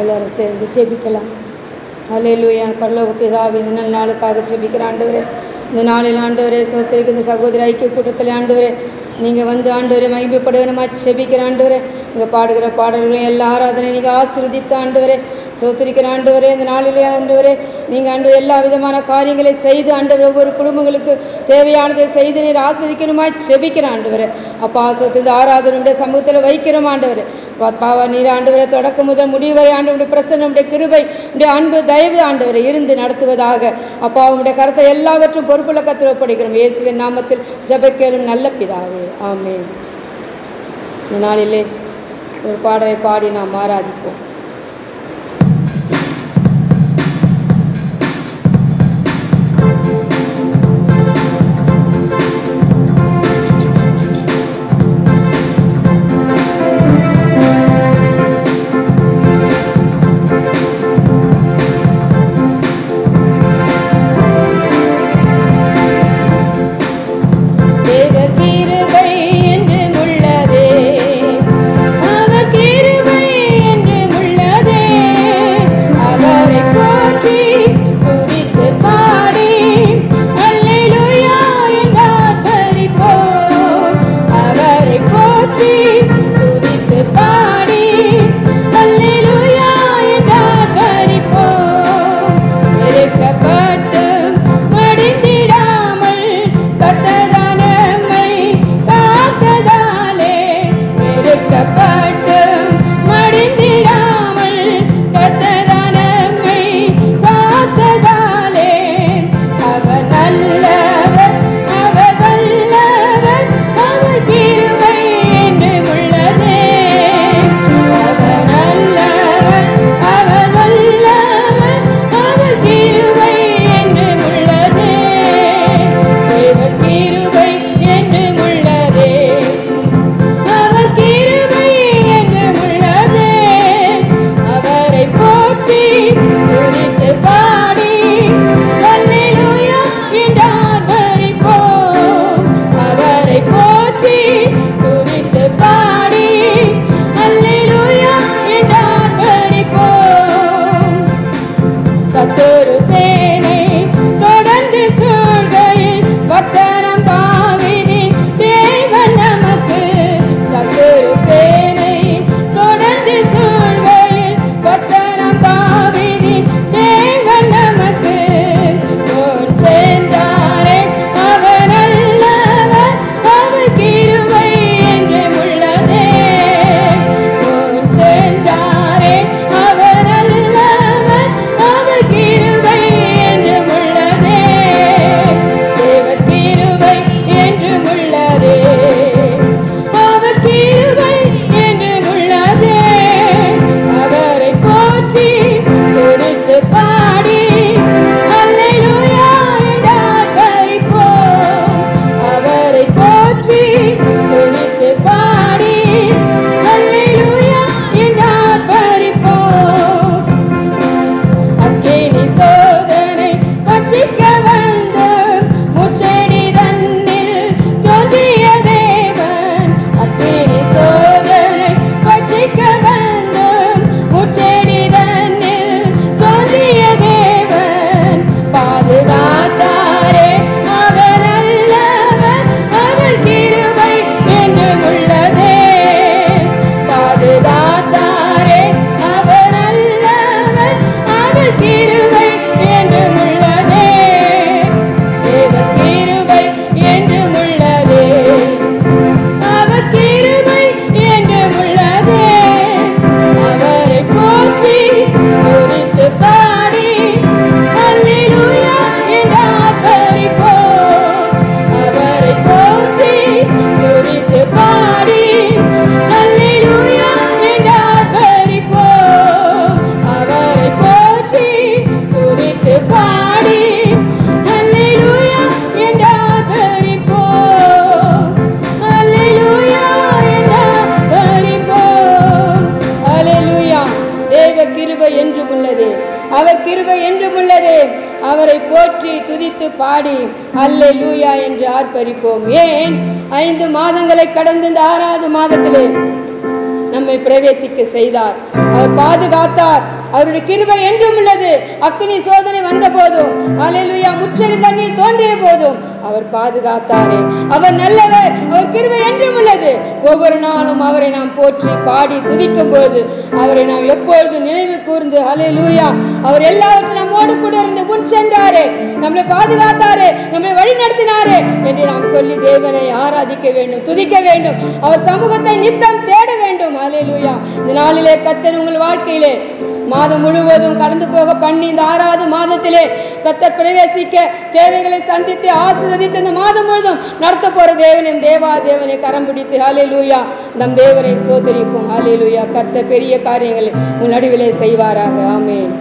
நம்ம எல்லாரும் சேர்ந்து ஜெபிக்கலாம் ஹalleluya பரலோக பிதாவே இந்த நல்ல நாளுக்காக ஜெபிக்கிற ஆண்டவரே இந்த நாளில் ஆண்டவரே சோத்திரிக்கு இந்த சகோதரி ஐக்கிய கூட்டத்தில் ஆண்டவரே நீங்கள் வந்து ஆண்டவரே மகிமைப்படுவனமா ஜெபிக்கிற ஆண்டவரே இங்கே பாடுகிற பாடல்களையும் எல்லா ஆராதனை நீங்கள் ஆசீர்வதித்த ஆண்டவரே சோத்திரிக்கிற ஆண்டவரே இந்த நாளிலே ஆண்டவரே நீங்கள் ஆண்டு எல்லா விதமான காரியங்களை செய்து ஆண்டவர் ஒவ்வொரு குடும்பங்களுக்கு தேவையானதை செய்து நீர் ஆஸ்வதிக்கணுமா ஜெபிக்கிற ஆண்டவரே அப்பா சொத்து இந்த ஆராதனுடைய சமூகத்தில் வைக்கிறோம் ஆண்டவரே பாவா நீர் ஆண்டவரை தொடக்கம் முதல் முடிவு வரை ஆண்டவருடைய பிரசன்னம் உடைய கிருபை உடைய அன்பு தயவு ஆண்டவரை இருந்து நடத்துவதாக அப்பா உங்களுடைய கருத்தை எல்லாவற்றும் பொறுப்புள்ள கத்திரப்படுகிறோம் இயேசுவின் நாமத்தில் ஜெபக்கேளும் நல்ல பிதாவே ஆமென் இந்த நாளிலே ஒரு பாடலை பாடி நாம் ஆராதிப்போம் தேவர் கிருபை என்றும் உள்ளதே அவர் கிருபை என்றும் உள்ளதே அவரை போற்றி துதித்து பாடி அல்லேலூயா என்றார் பரிபோம் அவரை போற்றி துதித்து பாடி அல்லேலூயா என்றார் பரிபோம் இருக்கப்பட்டு மடிந்திடாமல் கத்ததானம்மை காத்ததாலே நெருக்கப்பட்டு மடிந்திடாமல் கத்ததானம்மை காத்ததாலே அவர் நல்லவர் அவர் வல்லவர் அவர் கிருபை என்று உள்ளதே அவர் நல்லவர் அவர் வல்லவர் அவர் கிருபை என்று உள்ளதே தேவர் கிருபை என்று உள்ளதே அவர் கிருபை என்று உள்ளதே அவரை போற்றி துதித்து பாடி அல்லேலூயா என்றார் பரிபோம் அவரை போற்றி துதித்து பாடி அல்லேலூயா என்றார் பரிபோம் சத்துரு சேனை தொடர்ந்து சூழ்கையில் பத்தனம் தாவிதின் தேவன் நமக்கு சத்துரு சேனை தொடர்ந்து சூழ்கையில் பத்தனம் தாவிதின் தேவன் நமக்கு முன் சென்றாரே அவர் நல்லவர் அவர் கிருபை என்று உள்ளதே முன் சென்றாரே அவர் நல்லவர் அவர் கிருபை என்று உள்ளதே தேவர் கிருபை என்று உள்ளதே அவர் கிருபை என்று உள்ளதே அவரை போற்றி துதித்து பாடி அல்லேலூயா என்றார் பரிபோம் அவரை போற்றி துதித்து பாடி அல்லேலூயா என்றார் பரிபோம் அக்கினி சோதனை பட்சிக்க வந்து முச்செடி தன்னில் தோன்றிய தேவன் அக்கினி சோதனை பட்சிக்க வந்து முச்செடி தன்னில் தோன்றிய தேவன் பாதுகாத்தாரே அவர் அல்லவர் அவர் கிருபை என்று உள்ளதே பாதுகாத்தாரே அவர் அல்லவர் அவர் கிருபை என்று உள்ளதே தேவ கிருபை என்று உள்ளதே அவர் கிருபை என்று உள்ளதே அவரை போற்றி துதித்து பாடி அல்லேலூயா என்றார் பரிபோம் அவரை போற்றி துதித்து பாடி அல்லேலூயா என்றார் பரிபோம் அவரை போற்றி துதித்து பாடி அல்லேலூயா என்றார் பரிபோம் அல்லேலூயா என்றார் பரிபோம் அல்லேலூயா தேவ கிருபை என்றும் உள்ளது அவர் கிருபை என்றும் உள்ளது அவரை போற்றி துதித்து பாடி அல்லே லூயா என்று ஆர்ப்பரிப்போம் ஏன் ஐந்து மாதங்களை கடந்த இந்த ஆறாவது மாதத்திலே நம்மை பிரவேசிக்க செய்தார் அவர் பாதுகாத்தார் அவருடைய கிருபை என்றும் உள்ளது அக்னி சோதனை வந்த போதும் அலையிலுயா முச்சடி தண்ணீர் தோன்றிய போதும் அவர் பாதுகாத்தாரே அவர் நல்லவர் அவர் கிருபை என்றும் உள்ளது ஒவ்வொரு நாளும் அவரை நாம் போற்றி பாடி துதிக்கும் போது அவரை நாம் எப்பொழுது நினைவு கூர்ந்து அலையிலுயா அவர் எல்லாவற்றையும் நம்மோடு கூட இருந்து முன் சென்றாரே நம்மளை பாதுகாத்தாரே நம்மளை வழி நடத்தினாரே என்று நாம் சொல்லி தேவனை ஆராதிக்க வேண்டும் துதிக்க வேண்டும் அவர் சமூகத்தை நித்தம் தேட வேண்டும் அலையிலுயா இந்த நாளிலே கத்தன் உங்கள் வாழ்க்கையிலே மாதம் முழுவதும் கடந்து போக பண்ணி இந்த ஆறாவது மாதத்திலே கத்தர் பிரவேசிக்க தேவைகளை சந்தித்து ஆசீர்வதித்து இந்த மாதம் முழுதும் நடத்த போற தேவனின் தேவா தேவனை கரம் பிடித்து ஹலே லூயா நம் தேவனை சோதரிப்போம் ஹலே லூயா கர்த்தர் பெரிய காரியங்களை உன் நடுவிலே செய்வாராக ஆமென்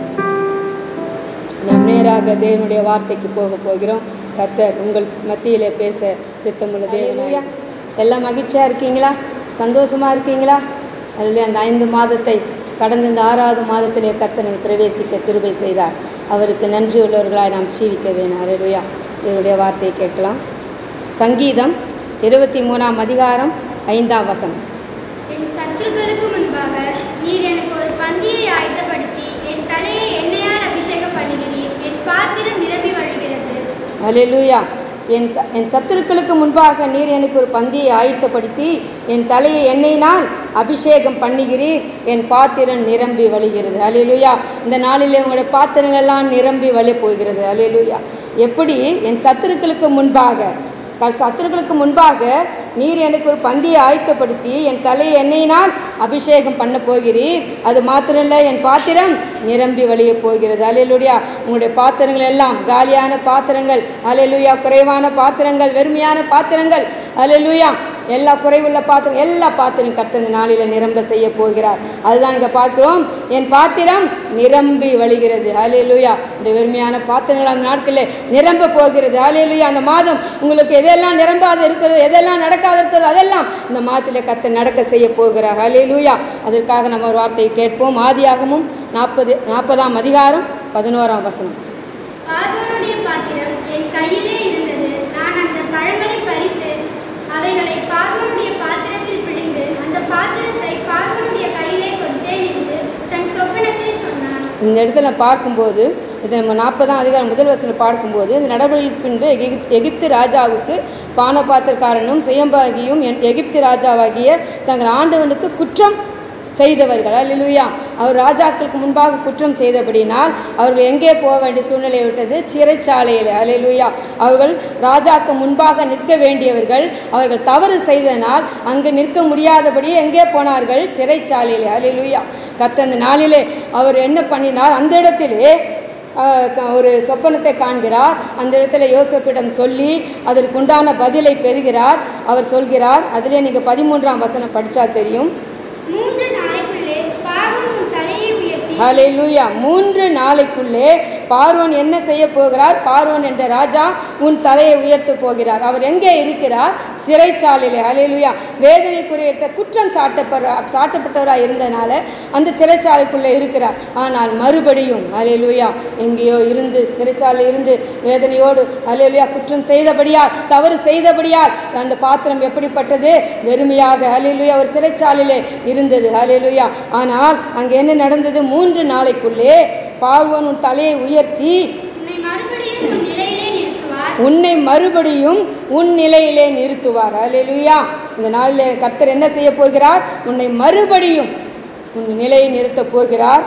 நாம் நேராக தேவனுடைய வார்த்தைக்கு போக போகிறோம் கர்த்தர் உங்கள் மத்தியிலே பேச சித்தமுள்ள தேவனாயா எல்லாம் மகிழ்ச்சியாக இருக்கீங்களா சந்தோஷமாக இருக்கீங்களா அதில் அந்த ஐந்து மாதத்தை கடந்த இந்த ஆறாவது மாதத்திலே கர்த்தர் பிரவேசிக்க கிருபை செய்தார் அவருக்கு நன்றி உள்ளவர்களாய் நாம் ஜீவிக்க வேணும் அலையா இவருடைய வார்த்தையை கேட்கலாம் சங்கீதம் இருபத்தி மூணாம் அதிகாரம் ஐந்தாம் வசனம் என் சத்துருக்களுக்கு முன்பாக நீர் எனக்கு ஒரு பந்தியை ஆயத்தப்படுத்தி என் தலையை எண்ணெயால் அபிஷேகம் பண்ணுகிறீர் என் பாத்திரம் நிரம்பி வழிகிறது அலையலூயா என் த- என் சத்துருக்களுக்கு முன்பாக நீர் எனக்கு ஒரு பந்தியை ஆயத்தப்படுத்தி என் தலையை எண்ணெயினால் அபிஷேகம் பண்ணுகிறீர் என் பாத்திரம் நிரம்பி வழிகிறது அலையலூயா இந்த நாளிலே உங்களுடைய பாத்திரங்கள்லாம் நிரம்பி வழி போகிறது அலையலூயா எப்படி என் சத்துருக்களுக்கு முன்பாக க- சத்துருக்களுக்கு முன்பாக நீர் எனக்கு ஒரு பந்தியை ஆயத்தப்படுத்தி என் தலையை எண்ணெயினால் அபிஷேகம் பண்ண போகிறீர் அது மாத்திரம் இல்லை என் பாத்திரம் நிரம்பி வழிய போகிறது அலையலுடைய உங்களுடைய பாத்திரங்கள் எல்லாம் காலியான பாத்திரங்கள் அலையலுயா குறைவான பாத்திரங்கள் வெறுமையான பாத்திரங்கள் அலையலுயா எல்லா குறைவுள்ள பாத்திரம் எல்லா பாத்திரம் கர்த்தர் இந்த நாளில் நிரம்ப செய்ய போகிறார் அதுதான் இங்கே பார்க்கிறோம் என் பாத்திரம் நிரம்பி வழிகிறது அலையலுயா இந்த வெறுமையான பாத்திரங்கள் அந்த நாட்களில் நிரம்ப போகிறது அலையலுயா அந்த மாதம் உங்களுக்கு எதெல்லாம் நிரம்பாது இருக்கிறது எதெல்லாம் நடக்காது இருக்கிறது அதெல்லாம் இந்த மாதத்தில் கர்த்தர் நடக்க செய்ய போகிறார் அலையலுயா அதற்காக நம்ம ஒரு வார்த்தையை கேட்போம் ஆதியாகமும் நாற்பது நாற்பதாம் அதிகாரம் பதினோராம் வசனம் பார்வோனுடைய பாத்திரம் என் கையிலே இருந்தது நான் அந்த பழங்களை பறித்து அவைகளை பார்வோனுடைய பாத்திரத்தில் பிழிந்து அந்த பாத்திரத்தை பார்வோனுடைய கையிலே கொடுத்தேன் என்று தன் சொப்பனத்தை சொன்னான் இந்த இடத்துல பார்க்கும்போது இதை நம்ம நாற்பதாம் அதிகாரம் முதல் வசனம் பார்க்கும்போது இந்த நடவடிக்கைக்கு பின்பு எகிப் எகிப்து ராஜாவுக்கு பானபாத்திரக்காரனும் சுயம்பாகியும் என் எகிப்து ராஜாவாகிய தங்கள் ஆண்டவனுக்கு குற்றம் செய்தவர்கள் அல்லேலூயா அவர் ராஜாக்களுக்கு முன்பாக குற்றம் செய்தபடினால் அவர்கள் எங்கே போக வேண்டிய சூழ்நிலை விட்டது சிறைச்சாலையில் அல்லேலூயா அவர்கள் ராஜாக்கு முன்பாக நிற்க வேண்டியவர்கள் அவர்கள் தவறு செய்ததனால் அங்கு நிற்க முடியாதபடி எங்கே போனார்கள் சிறைச்சாலையில் அல்லேலூயா கத்த அந்த நாளிலே அவர் என்ன பண்ணினார் அந்த இடத்திலே ஆஹ், க- ஒரு சொப்பனத்தை காண்கிறார் அந்த இடத்துல யோசப்பிடம் சொல்லி அதற்கு உண்டான பதிலை பெறுகிறார் அவர் சொல்கிறார் அதிலே நீங்கள் பதிமூன்றாம் வசனம் படித்தா தெரியும் மூன்று நாளைக்குள்ளே பார்வோன் உன் தலையை உயர்த்தி ஹalleluya மூன்று நாளைக்குள்ளே பார்வோன் என்ன செய்ய போகிறார் பார்வோன் என்ற ராஜா உன் தலையை உயர்த்த போகிறார் அவர் எங்கே இருக்கிறார் சிறைச்சாலையிலே ஹalleluya வேதனைக்குரிய குற்றம் சாட்டப்படுற சாட்டப்பட்டவராக இருந்தனால அந்த சிறைச்சாலைக்குள்ளே இருக்கிறார் ஆனால் மறுபடியும் ஹalleluya எங்கேயோ இருந்து சிறைச்சாலை இருந்து வேதனையோடு ஹalleluya குற்றம் செய்தபடியால் தவறு செய்தபடியால் அந்த பாத்திரம் எப்படிப்பட்டது வெறுமையாக ஹalleluya ஒரு சிறைச்சாலையிலே இருந்தது ஹalleluya ஆனால் அங்கே என்ன நடந்தது மூன்று நாளைக்குள்ளே பார்வோன் உன் தலையை உயர்த்தி உன்னை மறுபடியும் உன் நிலையிலே நிறுத்துவார் உன்னை மறுபடியும் உன் நிலையிலே நிறுத்துவார் ஹalleluya இந்த நாளில் கர்த்தர் என்ன செய்ய போகிறார் உன்னை மறுபடியும் உன் நிலையை நிறுத்தப் போகிறார்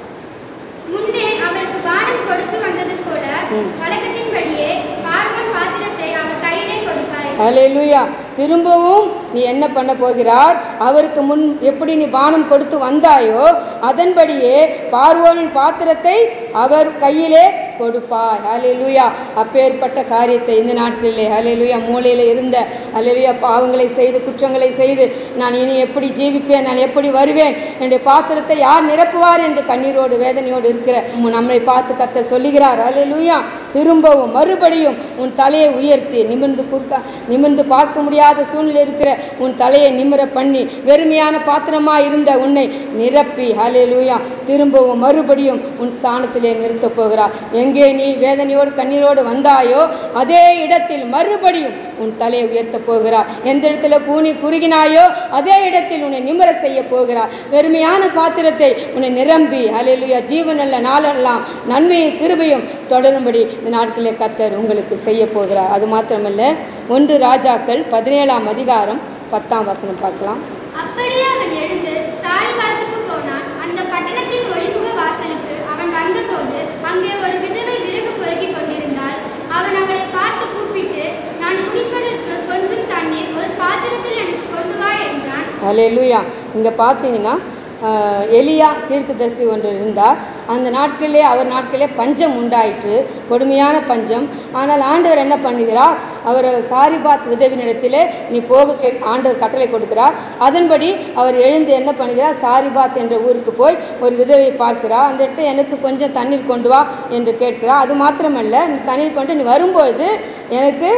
முன்னே அவருக்கு பானம் கொடுத்து வந்தது போல ம். வழக்கத்தின்படியே பார்வோன் பாத்திரத்தை அவர் கையிலே கொடுப்பாய் ஹalleluya திரும்பவும் நீ என்ன பண்ண போகிறார் அவருக்கு முன் எப்படி நீ பானம் கொடுத்து வந்தாயோ அதன்படியே பார்வோனின் பாத்திரத்தை அவர் கையிலே கொடுப்பாய் ஹalleluya அப்பேற்பட்ட காரியத்தை இந்த நாட்டிலே ஹalleluya மூலையில் இருந்த ஹalleluya பாவங்களை செய்து குற்றங்களை செய்து நான் இனி எப்படி ஜீவிப்பேன் நான் எப்படி வருவேன் என்னுடைய பாத்திரத்தை யார் நிரப்புவார் என்று கண்ணீரோடு வேதனையோடு இருக்கிற உம் நம்மை பார்த்து கத்த சொல்லுகிறார் ஹalleluya திரும்பவும் மறுபடியும் உன் தலையை உயர்த்தி நிமிர்ந்து குறுக்க நிமிர்ந்து பார்க்க முடியாத சூழ்நிலை இருக்கிற உன் தலையை நிமிர பண்ணி வெறுமையான பாத்திரமாக இருந்த உன்னை நிரப்பி ஹalleluya திரும்பவும் மறுபடியும் உன் ஸ்தானத்திலே நிறுத்தப் போகிறார் எங்கே நீ வேதனையோடு கண்ணீரோடு வந்தாயோ அதே இடத்தில் மறுபடியும் உன் தலையை உயர்த்தப் போகிறார் எந்த இடத்துல கூனி குறுகினாயோ அதே இடத்தில் உன்னை நிமிர செய்ய போகிறார் வெறுமையான பாத்திரத்தை உன்னை நிரம்பி அலையிலுயா ஜீவனல்ல நாளெல்லாம் நன்மையும் கிருபையும் தொடரும்படி இந்த நாட்களிலே கர்த்தர் உங்களுக்கு செய்ய போகிறார் அது மாத்திரமல்ல ஒன்று ராஜாக்கள் பதினேழாம் அதிகாரம் பத்தாம் வசனம் பார்க்கலாம் அப்படியே அவன் எழுந்து சாரிகாத்துக்கு போனான் அந்த பட்டணத்தின் ஒளிமுக வாசலுக்கு அவன் வந்தபோது அங்கே ஒரு விதவை விறகு பொறுக்கிக் கொண்டிருந்தாள் அவன் அவளை பார்த்து கூப்பிட்டு நான் குடிப்பதற்கு கொஞ்சம் தண்ணீர் ஒரு பாத்திரத்தில் எனக்கு கொண்டு வா என்றான் அலையிலுயா இங்கே பார்த்தீங்கன்னா ஆஹ், எலியா தீர்க்கதரிசி ஒன்று இருந்தார் அந்த நாட்களிலே அவர் நாட்களிலே பஞ்சம் உண்டாயிற்று கொடுமையான பஞ்சம் ஆனால் ஆண்டவர் என்ன பண்ணுகிறார் அவர் சாரிபாத் விதவினிடத்திலே நீ போக சொல் ஆண்டவர் கட்டளை கொடுக்கிறார் அதன்படி அவர் எழுந்து என்ன பண்ணுகிறார் சாரிபாத் என்ற ஊருக்கு போய் ஒரு விதவை பார்க்கிறார் அந்த இடத்துல எனக்கு கொஞ்சம் தண்ணீர் கொண்டு வா என்று கேட்கிறார் அது மாத்திரமல்ல இந்த தண்ணீர் கொண்டு நீ வரும்பொழுது எனக்கு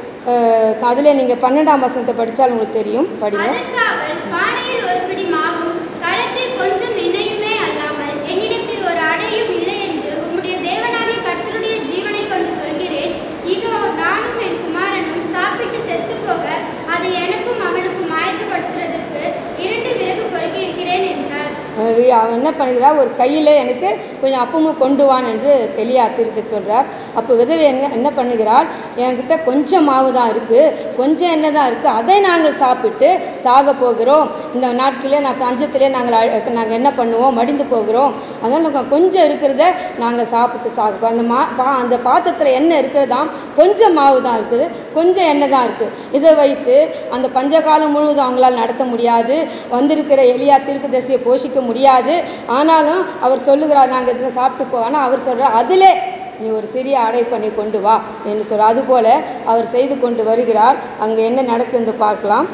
அதில் நீங்கள் பன்னெண்டாம் வசனத்தை படித்தால் உங்களுக்கு தெரியும் படிங்க அதற்கு அவள் பானையில் ஒரு பிடி மாவும் களத்தில் கொஞ்சம் எண்ணெயுமே அல்லாமல் என்னிடத்தில் ஒரு அடையும் இல்லை என்று உம்முடைய தேவனாகிய கர்த்தருடைய ஜீவனை கொண்டு சொல்கிறேன் இதோ நானும் என் குமாரனும் சாப்பிட்டு செத்து போக அதை எனக்கும் அவனுக்கும் ஆயத்தப்படுத்துவதற்கு இரண்டு விறகு பொறுக்கி இருக்கிறேன் என்றார் ஹalleluya. அவன் என்ன பண்ணுகிறார் ஒரு கையில் எனக்கு கொஞ்சம் அப்பமும் கொண்டு வான் என்று எலியா திருத்தி சொல்கிறார் அப்போ விதவை என்ன என்ன பண்ணுகிறாள் என்கிட்ட கொஞ்சம் மாவு தான் இருக்குது கொஞ்சம் எண்ணெய் தான் இருக்குது அதை நாங்கள் சாப்பிட்டு சாக போகிறோம் இந்த நாட்களே நான் பஞ்சத்திலே நாங்கள் அழ- நாங்கள் என்ன பண்ணுவோம் மடிந்து போகிறோம் அதனால் நாங்கள் கொஞ்சம் இருக்கிறத நாங்கள் சாப்பிட்டு சாக அந்த மா பா அந்த பாத்திரத்தில் எண்ணெய் இருக்கிறதாம் கொஞ்சம் மாவு தான் இருக்குது கொஞ்சம் எண்ணெய் தான் இருக்குது இதை வைத்து அந்த பஞ்சகாலம் முழுவதும் அவங்களால் நடத்த முடியாது வந்திருக்கிற எலியா தீர்க்கதரிசியை போஷிக்க முடியாது ஆனாலும் அவர் சொல்லுகிறார் நாங்கள் இதை சாப்பிட்டு போவோம் ஆனால் அவர் சொல்கிறார் அதிலே நீ ஒரு சிறிய அடை பண்ணி கொண்டு வா என்று சொல்கிறார் அதுபோல் அவர் செய்து கொண்டு வருகிறார் அங்கே என்ன நடக்குதுன்னு பார்க்கலாம்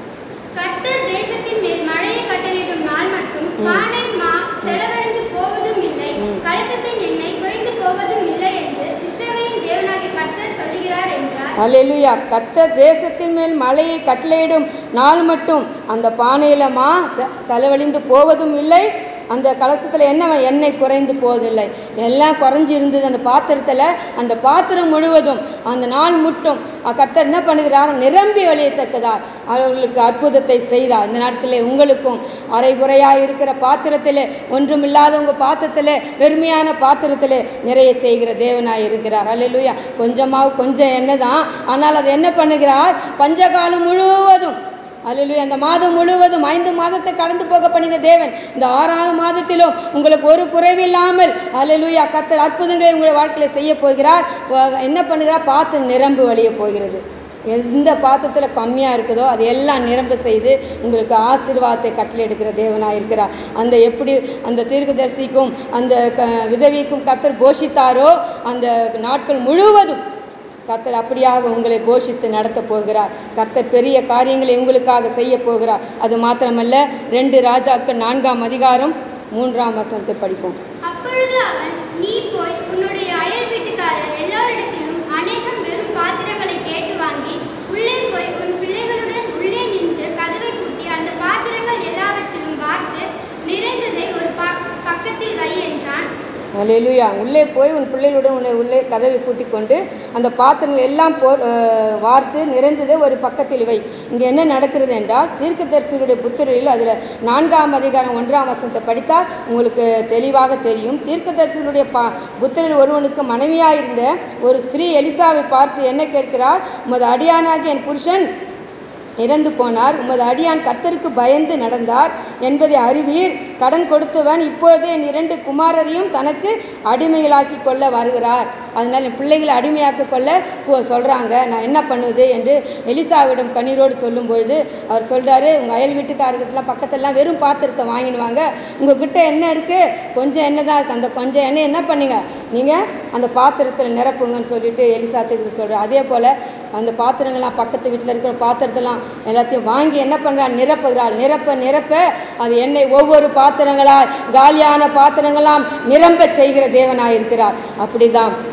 கர்த்தர் தேசத்தின் மேல் மழையை கட்டளையிடும் நாள் மட்டும் பானை மா செலவழிந்து போவதும் இல்லை கலசத்தின் எண்ணெய் குறைந்து போவதும் இல்லை என்று இஸ்ரவேலின் தேவனாகிய கர்த்தர் சொல்லுகிறார் என்றார் அல்லேலூயா கர்த்தர் தேசத்தின் மேல் மழையை கட்டளையிடும் நாள் மட்டும் அந்த பானையில மா ச- செலவழிந்து போவதும் இல்லை அந்த கலசத்தில் என்ன எண்ணெய் குறைந்து போவதில்லை எல்லாம் குறைஞ்சி இருந்தது அந்த பாத்திரத்தில் அந்த பாத்திரம் முழுவதும் அந்த நாள் மட்டும் அஹ் கர்த்தர் என்ன பண்ணுகிறார் நிரம்பி வழியத்தக்கதார் அவர்களுக்கு அற்புதத்தை செய்தார் இந்த நாட்களில் உங்களுக்கும் அரைகுறையாக இருக்கிற பாத்திரத்தில் ஒன்றுமில்லாத உங்கள் பாத்திரத்தில் வெறுமையான பாத்திரத்தில் நிறைய செய்கிற தேவனாய் இருக்கிறார் அல்லேலூயா கொஞ்சமாவது கொஞ்சம் எண்ணெய் தான் ஆனால் அது என்ன பண்ணுகிறார் பஞ்சகாலம் முழுவதும் அல்லேலூயா அந்த மாதம் முழுவதும் ஐந்து மாதத்தை கடந்து போக பண்ணின தேவன் இந்த ஆறாவது மாதத்திலும் உங்களுக்கு ஒரு குறைவில்லாமல் அல்லேலூயா கத்தர் அற்புதங்களை உங்களுடைய வாழ்க்கையில் செய்ய போகிறார் வ- என்ன பண்ணுகிறார் பாத்திரம் நிரம்பு வழிய போகிறது எந்த பாத்திரத்தில் கம்மியாக இருக்குதோ அது எல்லாம் நிரம்ப செய்து உங்களுக்கு ஆசீர்வாதத்தை கட்டளையிடுகிற தேவனாக இருக்கிறார் அந்த எப்படி அந்த தீர்க்கதரிசிக்கும் அந்த க விதவிக்கும் கத்தர் போஷித்தாரோ அந்த நாட்கள் முழுவதும் கர்த்தர் அப்படியாக உங்களை போஷித்து நடத்தப் போகிறார் கர்த்தர் பெரிய காரியங்களை உங்களுக்காக செய்ய போகிறார் அது மாத்திரமல்ல ரெண்டு ராஜாக்கள் நான்காம் அதிகாரம் மூன்றாம் வசனத்தை படிப்போம் அப்பொழுது அவன் நீ போய் உன்னுடைய அயல் வீட்டுக்காரர் எல்லோரிடத்திலும் அநேகம் வெறும் பாத்திரங்களை கேட்டு வாங்கி உள்ளே போய் உன் பிள்ளைகளுடன் உள்ளே நின்று கதவை பூட்டி அந்த பாத்திரங்கள் எல்லாவற்றிலும் வார்த்து நிறைந்ததை ஒரு ப- பக்கத்தில் வை என்றான் அல்லேலூயா உள்ளே போய் உன் பிள்ளைகளுடன் உன்னை உள்ளே கதவை பூட்டி கொண்டு அந்த பாத்திரங்கள் எல்லாம் போ அஹ், வார்த்து நிறைந்ததை ஒரு பக்கத்தில் வை இங்கே என்ன நடக்கிறது என்றால் தீர்க்கதரிசிகளுடைய புத்தரில் அதில் நான்காம் அதிகாரம் ஒன்றாம் வசனத்தை படித்தால் உங்களுக்கு தெளிவாக தெரியும் தீர்க்கதரிசிகளுடைய பா புத்தரில் ஒருவனுக்கு மனைவியாயிருந்த ஒரு ஸ்திரீ எலிசாவை பார்த்து என்ன கேட்கிறார் உமது அடியானாகி என் புருஷன் இறந்து போனார் உமது அடியான் கர்த்தருக்கு பயந்து நடந்தார் என்பதை அறிவீர் கடன் கொடுத்தவன் இப்பொழுதே என் இரண்டு குமாரரையும் தனக்கு அடிமைகளாக்கி கொள்ள வருகிறார் அதனால் என் பிள்ளைகளை அடிமையாக்கி கொள்ள கு- சொல்றாங்க நான் என்ன பண்ணுவது என்று எலிசாவிடம் கண்ணீரோடு சொல்லும் பொழுது அவர் சொல்றாரு உங்கள் அயல் வீட்டுக்காரர்கிட்டலாம் பக்கத்துலலாம் வெறும் பாத்திரத்தை வாங்கினுவாங்க உங்ககிட்ட என்ன இருக்குது கொஞ்சம் எண்ணெய் தான் இருக்குது அந்த கொஞ்சம் எண்ணெய் என்ன பண்ணுங்க நீங்கள் அந்த பாத்திரத்தில் நிரப்புங்கன்னு சொல்லிட்டு எலிசா திருப்பி சொல்கிறார் அதே போல் அந்த பாத்திரங்கள்லாம் பக்கத்து வீட்டில் இருக்கிற பாத்திரத்தெல்லாம் எல்லாத்தையும் வாங்கி என்ன பண்ணுறாள் நிரப்புகிறாள் நிரப்ப நிரப்ப அது எண்ணெய் ஒவ்வொரு பாத்திரங்களால் காலியான பாத்திரங்களாம் நிரம்ப செய்கிற தேவனாய் இருக்கிறார் அப்படிதான்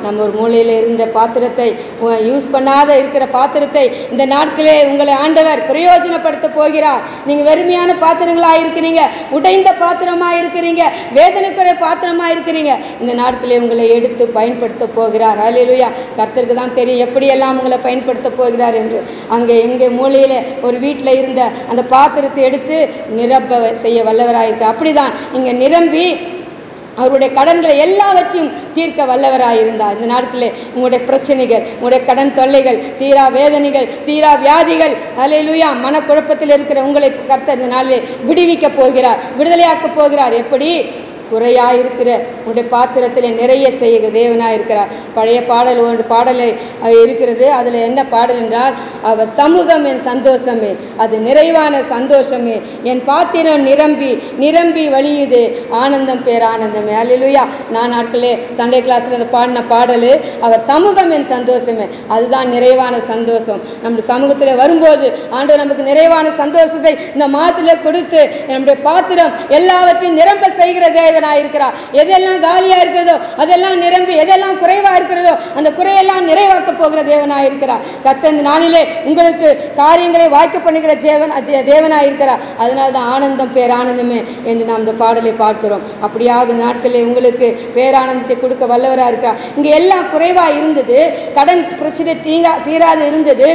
நம்ம ஒரு மூலையில் இருந்த பாத்திரத்தை யூஸ் பண்ணாத இருக்கிற பாத்திரத்தை இந்த நாட்களே உங்களை ஆண்டவர் பிரயோஜனப்படுத்த போகிறார் நீங்கள் வெறுமையான பாத்திரங்களாக இருக்கிறீங்க உடைந்த பாத்திரமாக இருக்கிறீங்க வேதனைக்குறை பாத்திரமாக இருக்கிறீங்க இந்த நாட்களே உங்களை எடுத்து பயன்படுத்த போகிறார் அலையிலுயா கர்த்தருக்கு தான் தெரியும் எப்படியெல்லாம் உங்களை பயன்படுத்த போகிறார் என்று அங்கே எங்கே மூலையில் ஒரு வீட்டில் இருந்த அந்த பாத்திரத்தை எடுத்து நிரப்ப செய்ய வல்லவராயிருக்கு அப்படிதான் இங்கே நிரம்பி அவருடைய கடன்களை எல்லாவற்றையும் தீர்க்க வல்லவராக இருந்தார் இந்த நாட்களில் உங்களுடைய பிரச்சனைகள் உங்களுடைய கடன் தொல்லைகள் தீரா வேதனைகள் தீரா வியாதிகள் அலையிலுயா மனக்குழப்பத்தில் இருக்கிற உங்களை கர்த்தர் இந்த நாளில் விடுவிக்க போகிறார் விடுதலையாக்க போகிறார் எப்படி குறையாக இருக்கிற உடைய பாத்திரத்தில் நிறைய செய்கிற தேவனாக இருக்கிறார் பழைய பாடல் ஒரு பாடலை அஹ், இருக்கிறது அதில் என்ன பாடல் என்றால் அவர் சமூகம் என் சந்தோஷமே அது நிறைவான சந்தோஷமே என் பாத்திரம் நிரம்பி நிரம்பி வழியுது ஆனந்தம் பேர் ஆனந்தமே அல்லேலூயா நான் நாட்களே சண்டே கிளாஸில் அந்த பாடின பாடல் அவர் சமூகம் என் சந்தோஷமே அதுதான் நிறைவான சந்தோஷம் நம்ம சமூகத்தில் வரும்போது ஆண்டவர் நமக்கு நிறைவான சந்தோஷத்தை இந்த மாதத்தில் கொடுத்து நம்முடைய பாத்திரம் எல்லாவற்றையும் நிரம்ப செய்கிற தேவனாக இருக்கிறார் எதெல்லாம் காலியாக இருக்கிறதோ அதெல்லாம் நிரம்பி எதெல்லாம் குறைவாக இருக்கிறதோ அந்த குறையெல்லாம் நிறைவாக்க போகிற தேவனாக இருக்கிறார் கத்த இந்த நாளிலே உங்களுக்கு காரியங்களை வாய்க்க பண்ணுகிற தேவன் தே- தேவனாக இருக்கிறார் அதனால தான் ஆனந்தம் பேரானந்தமே என்று நாம் இந்த பாடலை பார்க்கிறோம் அப்படியாக நாட்களில் உங்களுக்கு பேரானந்தத்தை கொடுக்க வல்லவராக இருக்கிறார் இங்கே எல்லாம் குறைவாக இருந்தது கடன் பிரச்சனை தீரா தீராது இருந்தது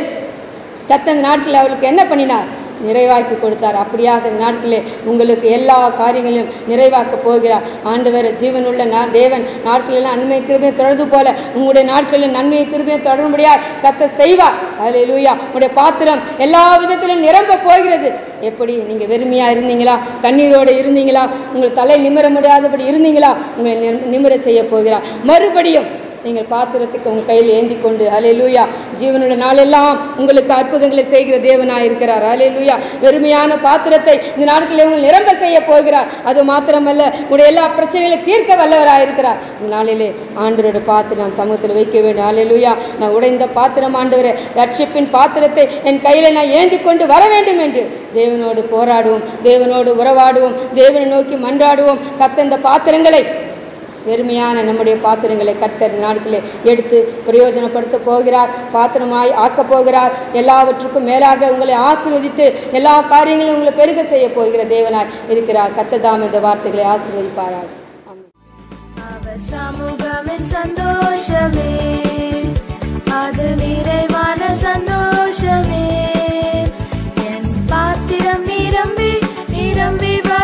கத்த இந்த நாட்டில் அவளுக்கு என்ன பண்ணினார் நிறைவாக்கி கொடுத்தார் அப்படியாக இந்த நாட்களே உங்களுக்கு எல்லா காரியங்களையும் நிறைவாக்க போகிறார் ஆண்டவர் ஜீவனுள்ள நா- தேவன் நாட்களெல்லாம் நன்மை கிருபையை தொடர்ந்து போல உங்களுடைய நாட்களில் நன்மை கிருபையை தொடரும்படியார் கத்த செய்வார் அதில் லூயா உங்களுடைய பாத்திரம் எல்லா விதத்திலும் நிரம்ப போகிறது எப்படி நீங்கள் வெறுமையாக இருந்தீங்களா கண்ணீரோடு இருந்தீங்களா உங்கள் தலை நிமிர முடியாதபடி இருந்தீங்களா உங்களை நிம்- நிமிர செய்ய போகிறார் மறுபடியும் நீங்கள் பாத்திரத்துக்கு உங்கள் கையில் ஏந்தி கொண்டு அலையலூயா ஜீவனுள்ள நாளெல்லாம் உங்களுக்கு அற்புதங்களை செய்கிற தேவனாக இருக்கிறார் அலையலூயா வெறுமையான பாத்திரத்தை இந்த நாட்களில் உங்கள் நிரம்ப செய்ய போகிறார் அது மாத்திரமல்ல உங்களுடைய எல்லா பிரச்சனைகளையும் தீர்க்க வல்லவராக இருக்கிறார் இந்த நாளிலே ஆண்டவரோட பாத்திரம் நாம் சமூகத்தில் வைக்க வேண்டும் அலையலூயா நான் உடைந்த பாத்திரம் ஆண்டவரே ரட்சிப்பின் பாத்திரத்தை என் கையில் நான் ஏந்தி கொண்டு வர வேண்டும் என்று தேவனோடு போராடுவோம் தேவனோடு உறவாடுவோம் தேவனை நோக்கி மன்றாடுவோம் கத்த இந்த பாத்திரங்களை வெறுமையான நம்முடைய பாத்திரங்களை கர்த்தர் இந்த நாட்களில் எடுத்து பிரயோஜனப்படுத்த போகிறார் பாத்திரமாய் ஆக்கப் போகிறார் எல்லாவற்றுக்கும் மேலாக உங்களை ஆசீர்வதித்து எல்லா காரியங்களையும் உங்களை பெருக செய்ய போகிற தேவனாய் இருக்கிறார் கர்த்ததாம் இந்த வார்த்தைகளை ஆசீர்வதிப்பாராக ஆமென். அவர் சமூகமின் சந்தோஷமே அது நிறைவான சந்தோஷமே என் பாத்திரம் நிரம்பி நிரம்பி வழியுதே